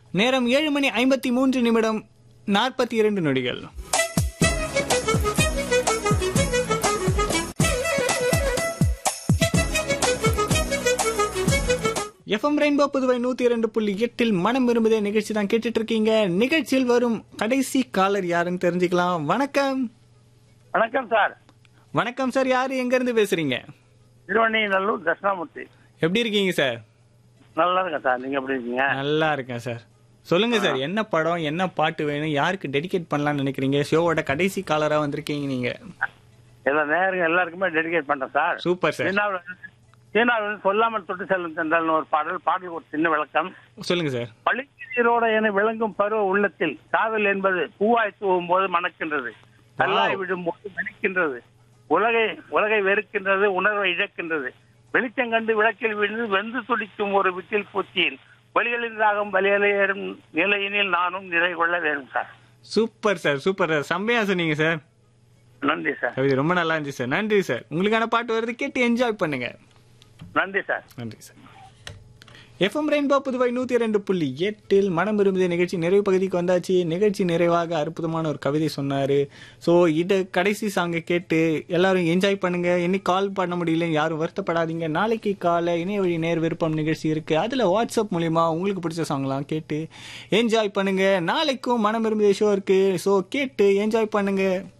நேரம் ஏழு மணி ஐம்பத்தி மூன்று நிமிடம் நாற்பத்தி இரண்டு நொடிகள் எஃப்எம் ரெயின்போ புதுவை நூத்தி இரண்டு புள்ளி எட்டில் மனம் விரும்புதே நிகழ்ச்சி தான் கேட்டுட்டு இருக்கீங்க நிகழ்ச்சியில் வரும் கடைசி காலர் யாருன்னு தெரிஞ்சுக்கலாம் வணக்கம் வணக்கம் சார் வணக்கம் சார் யாரு எங்க இருந்து பேசுறீங்க திருவண்ணைநல்லூர் தட்சிணாமூர்த்தி எப்படி இருக்கீங்க சார் நல்லா இருக்கேன் சார் நீங்க எப்படி இருக்கீங்க நல்லா இருக்கேன் சார் சொல்லுங்க சார் என்ன படம் என்ன பாட்டு வேணும் யாருக்கு டெடிகேட் பண்ணலாம்னு நினைக்கிறீங்க ஷோவோட கடைசி காலரா வந்திருக்கீங்க நீங்க எல்லா நேரம் எல்லாருக்குமே டெடிகேட் பண்றேன் சார் சூப்பர் சார் சீனாவில் சீனாவில் சொல்லாமல் தொட்டு செல்லும் சென்றால்னு ஒரு பாடல் பாடல் ஒரு சின்ன விளக்கம் சொல்லுங்க சார் பள்ளிக்கீரோட என விளங்கும் பருவ உள்ளத்தில் காதல் என்பது பூவாய் தூவும் போது மணக்கின்றது கல்லாய் விடும் போது மணிக்கின்றது உலகை உலகை வெறுக்கின்றது உணர்வை இழக்கின்றது வெளிச்சம் கண்டு விளக்கில் விழுந்து வெந்து துடிக்கும் ஒரு விட்டில் பூச்சியின் வலிகளின் ராகம் வலியலையேறும் நிலையினில் நானும் நிலை கொள்ள வேண்டும் sir super sir super sir செம்மையா சொன்னீங்க சார் நன்றி சார் கவிதை ரொம்ப நல்லா இருந்துச்சு சார் நன்றி சார் உங்களுக்கான பாட்டு வருது கேட்டு என்ஜாய் பண்ணுங்க நன்றி சார் நன்றி சார் எஃப்எம் ரெயின்போ புதுவை நூத்தி இரண்டு புள்ளி எட்டில் மனம் விரும்பிய நிகழ்ச்சி நிறைவு பகுதிக்கு வந்தாச்சு நிகழ்ச்சி நிறைவாக அற்புதமான ஒரு கவிதை சொன்னாரு ஸோ இதை கடைசி சாங்கை கேட்டு எல்லாரும் என்ஜாய் பண்ணுங்க இன்னைக்கு கால் பண்ண முடியல யாரும் வருத்தப்படாதீங்க நாளைக்கு காலை இணைய வழி நேர் விருப்பம் நிகழ்ச்சி இருக்கு அதுல வாட்ஸ்அப் மூலியமா உங்களுக்கு பிடிச்ச சாங்லாம் கேட்டு என்ஜாய் பண்ணுங்க நாளைக்கும் மனம் விரும்பிய ஷோ இருக்கு ஸோ கேட்டு என்ஜாய் பண்ணுங்க